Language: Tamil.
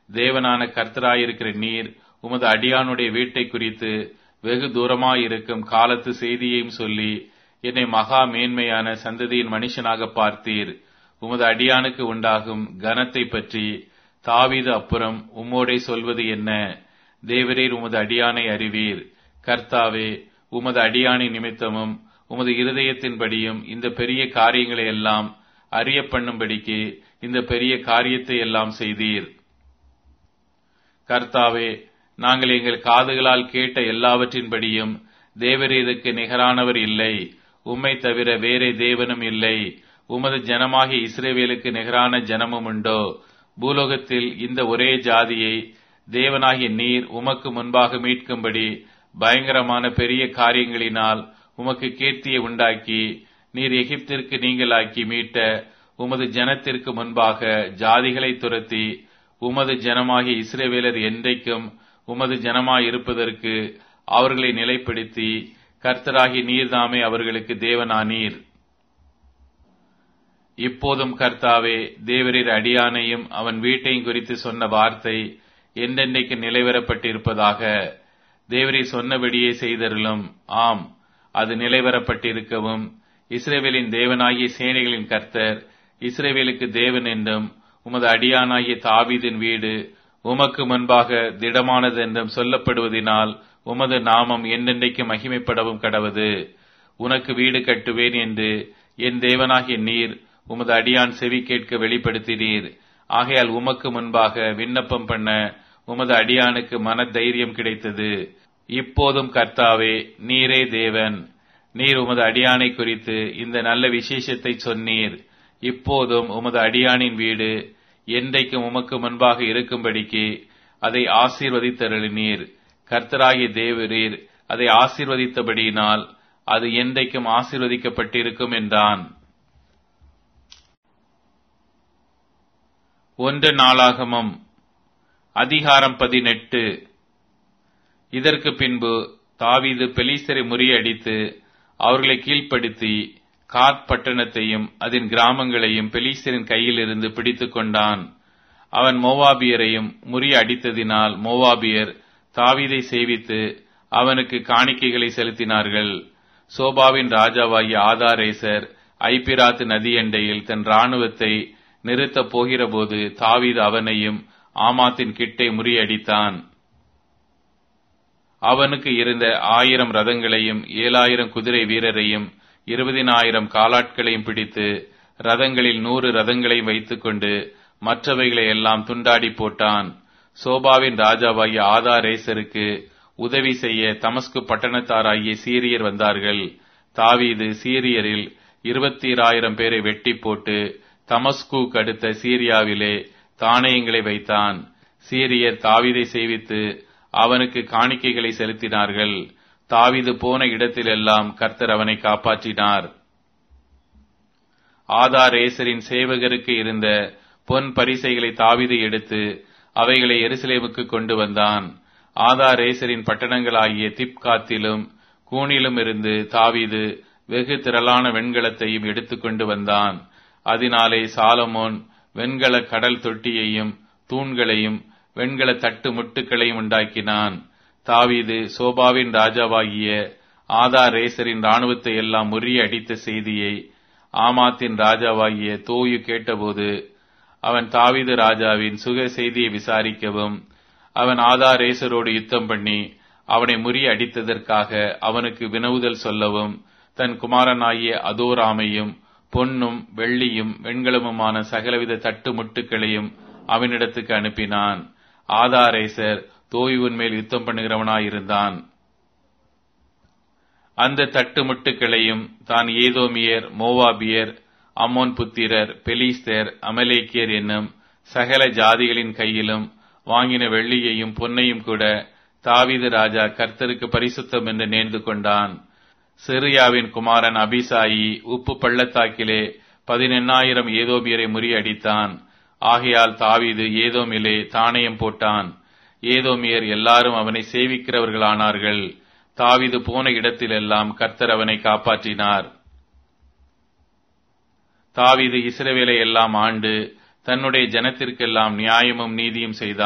தேவனான கர்த்தராயிருக்கிற நீர் உமது அடியானுடைய வீட்டை குறித்து வெகு தூரமாயிருக்கும் காலத்து செய்தியையும் சொல்லி என்னை மகா மேன்மையான சந்ததியின் மனுஷனாக பார்த்தீர் உமது அடியானுக்கு உண்டாகும் கனத்தை பற்றி தாவீது அப்புறம் உம்மோடே சொல்வது என்ன தேவரீர் உமது அடியானை அறிவீர் கர்த்தாவே உமது அடியானை நிமித்தமும் உமது இருதயத்தின்படியும் இந்த பெரிய காரியங்களை எல்லாம் அறிய பண்ணும்படிக்கு இந்த பெரிய காரியத்தை எல்லாம் செய்தீர் கர்த்தாவே நாங்கள் எங்கள் காதுகளால் கேட்ட எல்லாவற்றின்படியும் தேவரீருக்கு நிகரானவர் இல்லை உம்மை தவிர வேறே தேவனும் இல்லை உமது ஜனமாகிய இஸ்ரேவேலுக்கு நிகரான ஜனமும் உண்டோ பூலோகத்தில் இந்த ஒரே ஜாதியை தேவனாகிய நீர் உமக்கு முன்பாக மீட்கும்படி பயங்கரமான பெரிய காரியங்களினால் உமக்கு கீர்த்தியை உண்டாக்கி நீர் எகிப்திற்கு நீங்களாக்கி மீட்ட உமது ஜனத்திற்கு முன்பாக ஜாதிகளை துரத்தி உமது ஜனமாகிய இஸ்ரேவேலர் என்றைக்கும் உமது ஜனமாய் இருப்பதற்கு அவர்களை நிலைப்படுத்தி கர்த்தராகி நீர்தாமே அவர்களுக்கு தேவனானீர் இப்போதும் கர்த்தாவே தேவரீர் அடியானையும் அவன் வீட்டையும் குறித்து சொன்ன வார்த்தை என்றென்றைக்கு நிலைவரப்பட்டிருப்பதாக தேவரீர் சொன்னபடியே செய்தருளும் ஆம் அது நிலைவரப்பட்டிருக்கவும் இஸ்ரேவேலின் தேவனாகிய சேனைகளின் கர்த்தர் இஸ்ரேவேலுக்கு தேவன் என்றும் உமது அடியானாகிய தாவீதின் வீடு உமக்கு முன்பாக திடமானது என்றும் சொல்லப்படுவதினால் உமது நாமம் என்னென்றைக்கு மகிமைப்படவும் கடவது உனக்கு வீடு கட்டுவேன் என்று என் தேவனாகிய நீர் உமது அடியான் செவி கேட்க வெளிப்படுத்தினீர் ஆகையால் உமக்கு முன்பாக விண்ணப்பம் பண்ண உமது அடியானுக்கு மன தைரியம் கிடைத்தது இப்போதும் கர்த்தாவே நீரே தேவன் நீர் உமது அடியானை குறித்து இந்த நல்ல விசேஷத்தை சொன்னீர் இப்போதும் உமது அடியானின் வீடு என்றைக்கும் உமக்கு முன்பாக இருக்கும்படிக்கு அதை ஆசீர்வதித்தருளினீர் கர்த்தராகிய தேவரீர் அதை ஆசீர்வதித்தபடியினால் அது என்றைக்கும் ஆசீர்வதிக்கப்பட்டிருக்கும் என்றான் ஒன்று நாளாகமம் அதிகாரம் பதினெட்டு இதற்கு பின்பு தாவீது பெலிஸ்தரை முறியடித்து அவர்களை கீழ்ப்படுத்தி காத் பட்டணத்தையும் அதன் கிராமங்களையும் பெலிஸ்தரின் கையில் இருந்து பிடித்துக் கொண்டான் அவன் மோவாபியரையும் முறியடித்ததினால் மோவாபியர் தாவீதை சேவித்து அவனுக்கு காணிக்கைகளை செலுத்தினார்கள் சோபாவின் ராஜாவாகிய ஆதாரேசர் ஐபிராத் நதியண்டையில் தன் ராணுவத்தை நிறுத்தப் போகிறபோது தாவீது அவனையும் ஆமாத்தின் கிட்டே முறியடித்தான் அவனுக்கு இருந்த ஆயிரம் ரதங்களையும் ஏழாயிரம் குதிரை வீரரையும் இருபதினாயிரம் காலாட்களையும் பிடித்து ரதங்களில் நூறு ரதங்களையும் வைத்துக்கொண்டு மற்றவைகளை எல்லாம் துண்டாடி போட்டான் சோபாவின் ராஜாவாகிய ஆதாரேசருக்கு உதவி செய்ய தமஸ்கு பட்டணத்தாராகிய சீரியர் வந்தார்கள் தாவீது சீரியரில் இருபத்தீராயிரம் பேரை வெட்டி போட்டு தமஸ்கு அடுத்த சீரியாவிலே தானியங்களை வைத்தான் சீரியர் தாவீதை சேவித்து அவனுக்கு காணிக்கைகளை செலுத்தினார்கள் தாவிது போன இடத்திலெல்லாம் கர்த்தர் அவனை காப்பாற்றினார் ஆதாரேசரின் சேவகருக்கு இருந்த பொன் பரிசைகளை தாவிது எடுத்து அவைகளை எருசலேமுக்கு கொண்டு வந்தான் ஆதாரேசரின் பட்டணங்களாகிய திப்காத்திலும் கூனிலும் இருந்து தாவிது வெகு திரளான வெண்கலத்தையும் எடுத்துக்கொண்டு வந்தான் அதனாலே சாலமோன் வெண்கல கடல் தொட்டியையும் தூண்களையும் வெண்கல தட்டு முட்டுக்களையும் உண்டாக்கினான் தாவீது சோபாவின் ராஜாவாகிய ஆதாரேசரின் ராணுவத்தை எல்லாம் முறியடித்த செய்தியை ஆமாத்தின் ராஜாவாகிய தோயு கேட்டபோது அவன் தாவீது ராஜாவின் சுக செய்தியை விசாரிக்கவும் அவன் ஆதாரேசரோடு யுத்தம் பண்ணி அவனை முறியடித்ததற்காக அவனுக்கு வினவுதல் சொல்லவும் தன் குமாரனாகிய அதோராமையும் பொன்னும் வெள்ளியும் வெண்கலமுமான சகலவித தட்டு முட்டுக்களையும் அவனிடத்துக்கு அனுப்பினான் ஆதாரேசர் தோயுவின் மேல் யுத்தம் பண்ணுகிறவனாயிருந்தான் அந்த தட்டு முட்டுக்களையும் தான் ஏதோமியர் மோவாபியர் அம்மோன் புத்திரர் பெலிஸ்தர் அமலேக்கியர் என்னும் சகல ஜாதிகளின் கையிலும் வாங்கின வெள்ளியையும் பொன்னையும் கூட தாவீது ராஜா கர்த்தருக்கு பரிசுத்தம் என்று நேர்ந்து கொண்டான் சிரியாவின் குமாரன் அபிசாயி உப்பு பள்ளத்தாக்கிலே பதினெண்ணாயிரம் ஏதோமியரை முறியடித்தான் ஆகையால் தாவீது ஏதோமிலே தானயம் போட்டான் ஏதோமியர் எல்லாரும் அவனை சேவிக்கிறவர்களானார்கள் தாவீது போன இடத்திலெல்லாம் கர்த்தர் அவனை காப்பாற்றினார் தாவீது இஸ்ரவேலை எல்லாம் ஆண்டு தன்னுடைய ஜனத்திற்கெல்லாம் நியாயமும் நீதியும் செய்தான்